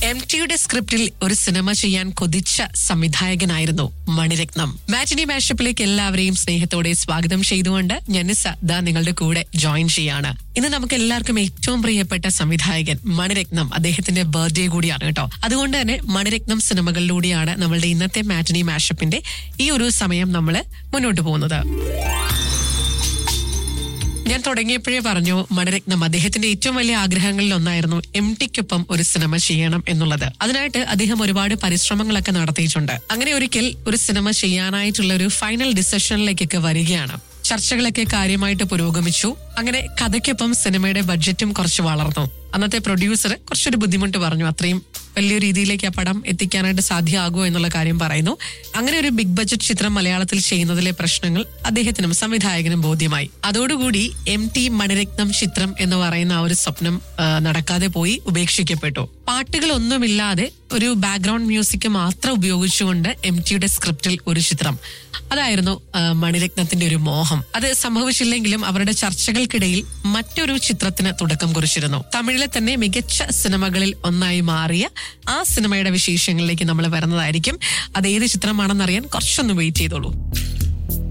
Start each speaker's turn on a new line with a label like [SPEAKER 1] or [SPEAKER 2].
[SPEAKER 1] M ടിയുടെ സ്ക്രിപ്റ്റിൽ ഒരു cinema ചെയ്യാൻ കൊതിച്ച സംവിധായകനായിരുന്നു മണിരത്നം മാറ്റിനി മാഷപ്പിലേക്ക് എല്ലാവരെയും സ്നേഹത്തോടെ സ്വാഗതം ചെയ്തുകൊണ്ട് ഞനിസ ദാ നിങ്ങളുടെ കൂടെ ജോയിൻ ചെയ്യാണ് ഇന്ന് നമുക്ക് എല്ലാവർക്കും ഏറ്റവും പ്രിയപ്പെട്ട സംവിധായകൻ മണിരത്നം അദ്ദേഹത്തിന്റെ ബർത്ത്ഡേ കൂടിയാണ് കേട്ടോ അതുകൊണ്ട് തന്നെ മണിരത്നം സിനിമകളിലൂടെയാണ് നമ്മളുടെ ഇന്നത്തെ മാറ്റിനി മാഷപ്പിന്റെ ഈ ഒരു സമയം നമ്മൾ മുന്നോട്ട് പോകുന്നത് ഞാൻ തുടങ്ങിയപ്പോഴേ പറഞ്ഞു മണിരത്നം അദ്ദേഹത്തിന്റെ ഏറ്റവും വലിയ ആഗ്രഹങ്ങളിൽ ഒന്നായിരുന്നു എം ടിക്കൊപ്പം ഒരു സിനിമ ചെയ്യണം എന്നുള്ളത് അതിനായിട്ട് അദ്ദേഹം ഒരുപാട് പരിശ്രമങ്ങളൊക്കെ നടത്തിയിട്ടുണ്ട് അങ്ങനെ ഒരിക്കൽ ഒരു സിനിമ ചെയ്യാനായിട്ടുള്ള ഒരു ഫൈനൽ ഡിസിഷനിലേക്കൊക്കെ വരികയാണ് ചർച്ചകളൊക്കെ കാര്യമായിട്ട് പുരോഗമിച്ചു അങ്ങനെ കഥയ്ക്കൊപ്പം സിനിമയുടെ ബഡ്ജറ്റും കുറച്ച് വളർന്നു അന്നത്തെ പ്രൊഡ്യൂസർ കുറച്ചൊരു ബുദ്ധിമുട്ട് പറഞ്ഞു അത്രയും വലിയ രീതിയിലേക്ക് ആ പടം എത്തിക്കാനായിട്ട് സാധ്യമാകുമോ എന്നുള്ള കാര്യം പറയുന്നു അങ്ങനെ ഒരു ബിഗ് ബഡ്ജറ്റ് ചിത്രം മലയാളത്തിൽ ചെയ്യുന്നതിലെ പ്രശ്നങ്ങൾ അദ്ദേഹത്തിനും സംവിധായകനും ബോധ്യമായി അതോടുകൂടി എം ടി മണിരത്നം ചിത്രം എന്ന് പറയുന്ന ആ ഒരു സ്വപ്നം ആ, നടക്കാതെ പോയി ഉപേക്ഷിക്കപ്പെട്ടു പാട്ടുകളൊന്നുമില്ലാതെ ഒരു ബാക്ക്ഗ്രൗണ്ട് മ്യൂസിക് മാത്രം ഉപയോഗിച്ചുകൊണ്ട് എം ടിയുടെ സ്ക്രിപ്റ്റിൽ ഒരു ചിത്രം അതായിരുന്നു ആ, മണിരത്നത്തിന്റെ ഒരു മോഹം അത് സംഭവിച്ചില്ലെങ്കിലും അവരുടെ ചർച്ചകൾക്കിടയിൽ മറ്റൊരു ചിത്രത്തിന് തുടക്കം കുറിച്ചിരുന്നു തമിഴിലെ തന്നെ മികച്ച സിനിമകളിൽ ഒന്നായി മാറിയ ആ സിനിമയുടെ വിശേഷങ്ങളിലേക്ക് നമ്മൾ വരുന്നതായിരിക്കും അത് ഏത് ചിത്രമാണെന്നറിയാൻ കുറച്ചൊന്ന് വെയിറ്റ് ചെയ്തോളൂ